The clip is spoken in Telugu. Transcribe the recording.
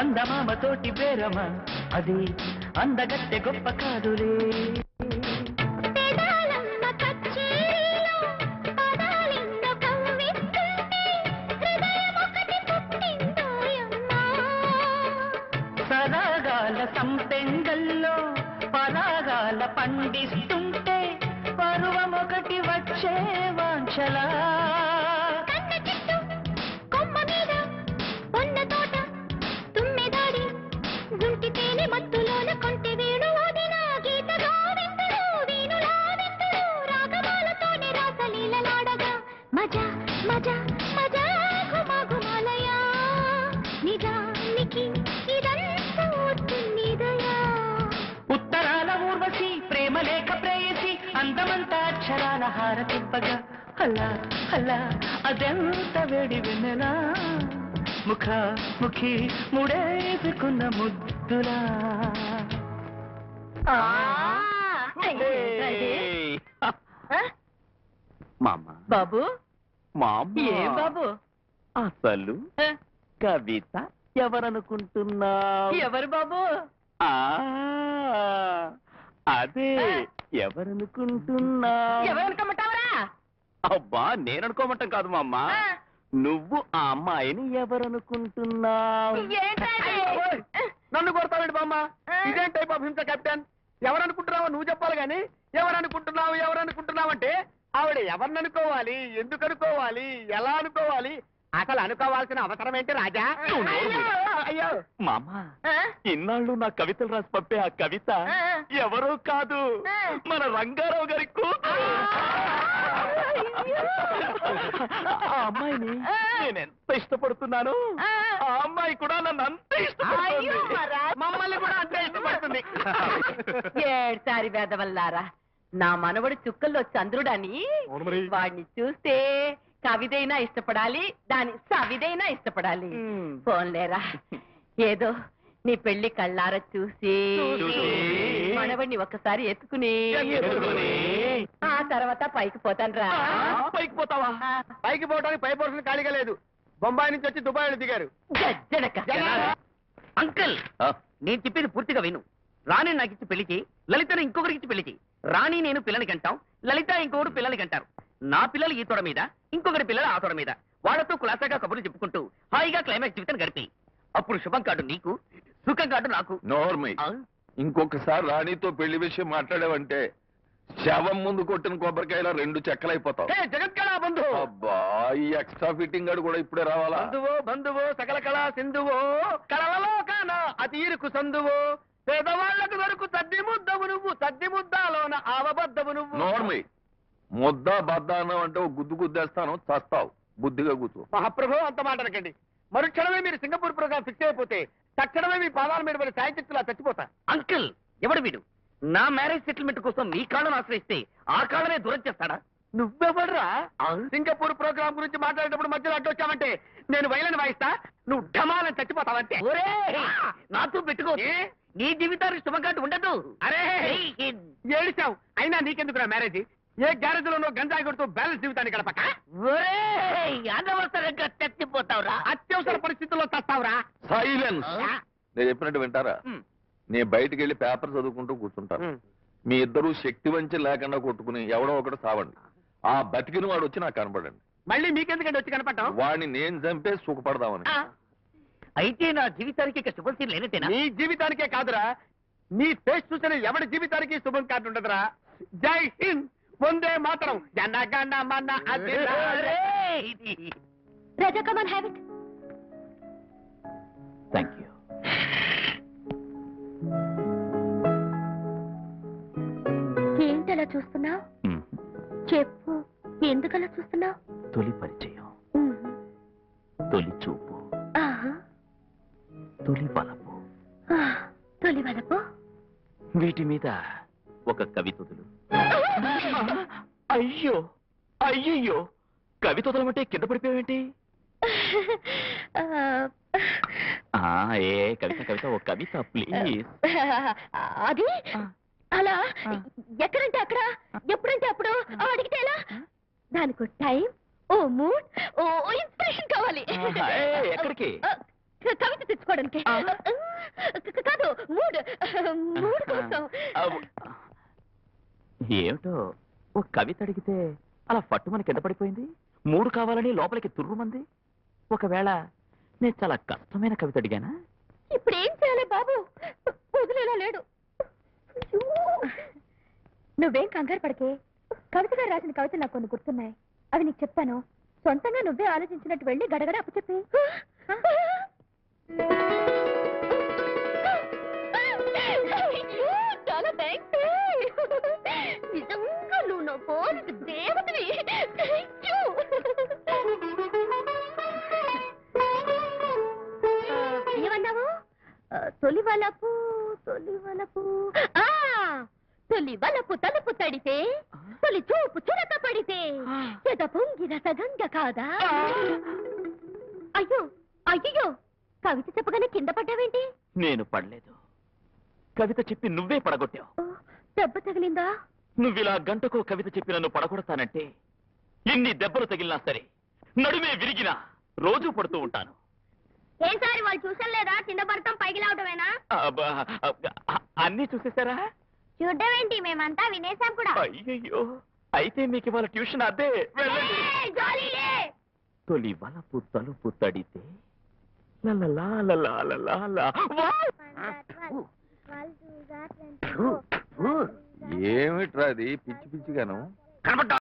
చందమామ తోటి బేరమా అది అందగత్తె గొప్ప కాదులే పెదాలమ్మ కచ్చేరీలో పదాలెన్నో కవ్విస్తుంటే హృదయం ఒకటి పుట్టిందోయమ్మా సరాగాల సంపెంగల్లో పరాగాల పండిస్తుంటే పరువమొకటి వచ్చే వాంఛలా కన్న చెట్టు కొమ్మ మీద ఉన్న తోట తుమ్మెదాడి గుంటి తేనె మత్తులోన కొంటె వేణు ఓదిన గీత గోవిందుడు వీణులా విందుడు రాగమాలతోనే రాసలీలలాడగా మజా మజా మజా గుమ గుమలయా నిజానికి ఇదంతా ఒట్టినిదయా ఉత్తరాల ఊర్వశి ప్రేమ లేఖ ప్రేయసి అందమంతా అక్షరాల హారతిప్పగా అలా అలా అదెంత వేడి వెన్నెలా ముఖ ముఖి ముడేసుకున్న ముద్దులా మామ బాబు మామ ఏం బాబు అసలు ఆ, కవిత ఎవరనుకుంటున్నావు ఎవరు బాబు ఆ, అదే ఎవరనుకుంటున్నావు ఎవరు అనుకోమంటావరా అబ్బా నేననుకోమంటాం కాదు మా అమ్మ నువ్వు ఆ అమ్మాయిని ఎవరనుకుంటున్నావు నన్ను కొడతావేంటి బామ్మ ఇదేం టైప్ ఆఫ్ హింస కెప్టెన్ ఎవరనుకుంటున్నావో నువ్వు చెప్పాలి గాని ఎవరనుకుంటున్నావు ఎవరనుకుంటున్నావు అంటే ఆవిడ ఎవరిని అనుకోవాలి ఎందుకు అనుకోవాలి ఎలా అనుకోవాలి అసలు అనుకోవాల్సిన అవసరం ఏంటి రాజా అయ్యో, అయ్యో మామ ఇన్నాళ్ళు నా కవితలు రాసి పంపే ఆ కవిత ఎవరో కాదు మన రంగారావు గారి కూతురు. ఆ అమ్మాయిని నేను ఎంత ఇష్టపడుతున్నాను ఆ అమ్మాయి కూడా నన్ను అంత ఇష్టపడుతుంది మమ్మల్ని కూడా అంతే ఇష్టపడుతుంది ఏడ్సారి వేదవల్లారా నా మనవడు చుక్కల్లో చంద్రుడని అవును మరి. వాడిని చూస్తే కవిదైనా ఇష్టపడాలి దాని సవిదైనా ఇష్టపడాలి మ్మ్. పోన్లేరా ఏదో నీ పెళ్లి కళ్ళార చూసి చూసి. మనవడిని ఒక్కసారి ఎత్తుకుని ఎత్తుకుని. ఆ తర్వాత పైకి పోతాను రా ఆ, పైకి పోతావా పైకి పోవడానికి పై పోర్షన్ ఖాళీగా లేదు బొంబాయి నుంచి వచ్చి దుబాయ్ దిగారు జనక అంకుల్ నేను చెప్పేది పూర్తిగా విను రాణి నాకు ఇచ్చి పెళ్లికి లలితను ఇంకొకరికి ఇచ్చి పెళ్లికి రాణి నేను పిల్లని కంటాం లలిత ఇంకొకరు పిల్లని కంటారు నా పిల్లలు ఈ తొడ మీద ఇంకొకరి పిల్లలు ఆ తొడ మీద వాళ్ళతో కులాసాగా కబుర్లు చెప్పుకుంటూ హాయిగా క్లైమాక్స్ జీవితం గడిపి అప్పుడు శుభం కార్డు నీకు సుఖం కార్డు నాకు నోర్మై ఆ? ఇంకొకసారి రాణితో పెళ్లి విషయం మాట్లాడావంటే శవం ముందు కొట్టిన కొబ్బరికాయలా రెండు చెక్కలైపోతావు హే జగత్కళ బంధు అబ్బా ఈ ఎక్స్ట్రా ఫిట్టింగ్ గడు కూడా ఇప్పుడే రావాలా బంధువో బంధువో సకల కళా సింధువో కళలలో కాన అతి ఇరుకు సందువో పేదవాళ్లకు దొరుకు తద్ది ముద్దవు నువ్వు తద్ది ముద్దాలోన ఆవబద్దవు నువ్వు నోర్మై ముద్ద బద్ద అన్నావు అంటే ఓ గుద్దు గుద్దేస్తాను చస్తావు బుద్ధిగా కూర్చో మహాప్రభు అంత మాట అనకండి మరుక్షణమే మీరు సింగపూర్ ప్రోగ్రామ్ ఫిక్స్ అయిపోతే తక్షణమే మీ పాదాల మీద పడి సాయచిత్తులా చచ్చిపోతా అంకుల్ ఎవడు వీడు నా మ్యారేజ్ సెటిల్మెంట్ కోసం నీ కాళ్ళను ఆశ్రయిస్తే ఆ కాళ్ళనే దూరం చేస్తాడా నువ్వెవడ్రా సింగపూర్ ప్రోగ్రామ్ గురించి మాట్లాడేటప్పుడు మధ్యలో అడ్డు వచ్చావంటే నేను వైలని వాయిస్తా నువ్వు ఢమాలని చచ్చిపోతావంటే ఒరే నాతో పెట్టుకో ఏ? నీ జీవితానికి శుభకార్డు ఉండదు అరే ఏడిచావు అయినా నీకెందుకురా మ్యారేజ్ ఏ గ్యారేజ్ లోనో గంజాయి కొడుతూ బ్యాలెన్స్ జీవితాన్ని గడపక ఒరేయ్, అనవసరంగా చచ్చిపోతావురా అత్యవసర పరిస్థితుల్లో చస్తావురా సైలెన్స్ నేను చెప్పినట్టు వింటారా ఉమ్. నేను బయటికి వెళ్ళి పేపర్ చదువుకుంటూ కూర్చుంటాను ఉమ్. మీ ఇద్దరు శక్తి వంచి లేకుండా కొట్టుకుని ఎవడో ఒకటి సావండి ఆ బతికిన వాడు వచ్చి నాకు కనపడండి మళ్ళీ మీకెందుకంటే వచ్చి కనపడటం వాడిని నేను చంపే సుఖపడదామని ఆ, అయితే నా జీవితానికి ఇక శుభం సీన్ లేనట్టేనా నీ జీవితానికే కాదురా నీ ఫేస్ చూసిన ఎవడి జీవితానికి శుభం కార్డు ఉండదురా జై హింద్ వందే మాత్రం జనగణ మన అధినాయక. ఒరేయ్, ఇది- Raja come on have it thank you ఏంటలా చూస్తున్నావు చెప్పు ఎందుకలా చూస్తున్నావు తొలి పరిచయం తొలి చూపు తొలి బలపు తొలి వలపు వీటి మీద ఒక కవితలు అయ్యో అయ్యయ్యో కవితలు అంటే కింద పడిపోయావేంటి ఆ, ఏ కవిత కవిత ఓ కవిత ప్లీజ్ అది అలా ఎక్కడంటే అక్కడ ఎప్పుడంటే అప్పుడు అడిగితే ఎలా దానికి టైం ఓ మూడ్ ఓ ఇన్స్పిరేషన్ కావాలి ఆహా, ఏ, ఎక్కడికి? ఆ, క- కవిత తెచ్చుకోవడానికి క- కాదు మూడ్ మూడ్ కోసం అవ్- ఏమిటో ఓ కవిత అడిగితే అలా పట్టుమని కింద పడిపోయింది మూడు కావాలని లోపలికి తుర్రుమంది ఒకవేళ నేను చాలా కష్టమైన కవిత అడిగానా ఇప్పుడు ఏం చేయాలి బాబు వదిలేలా లేడు అయ్యో. నువ్వేం కంగారు పడకే కవిత గారు రాసిన కవిత నాకు కొన్ని గుర్తున్నాయి అవి నీకు చెప్తాను సొంతంగా నువ్వే ఆలోచించినట్టు వెళ్ళి గడగడ అప్పు చెప్పి చాలా థ్యాంక్స్ నిజంగా నువ్వు నా పోలికి దేవతవి Thank you. ఆ, ఏమన్నావు ఆ, తొలి వలపు తొలి వలపు ఆ తొలి వలపు తలుపు తడితే తొలి చూపు చురక పడితే ఎద పొంగిన సగంగ కాదా అయ్యో అయ్యో కవిత చెప్పగానే కింద పడ్డావేంటి నేను పడలేదు కవిత చెప్పి నువ్వే పడగొట్టావు ఓ, దెబ్బ తగిలిందా నువ్విలా గంటకో కవిత చెప్పి నన్ను పడగొడతానంటే ఎన్ని దెబ్బలు తగిలినా సరే నడుమే విరిగినా రోజు పడుతూ ఉంటాను ఏం సారి వాళ్ళు చూసలేదా కింద పడతాం పైకి లావటమేనా అబ్బా, అబ్బా, అ- అన్నీ చూసేశారా చూడడం ఏంటి మేమంతా వినేశాం కూడా అయ్యయ్యో అయితే మీకు ఇవాళ ట్యూషన్ అదే వెళ్ళండి ఏయ్, జాలీలే తొలి వలపు తలుపు తడితే లలలా లలా లలా లా. వావ్! ఏమిట్రా అది పిచ్చి పిచ్చిగాను కనబడ్డా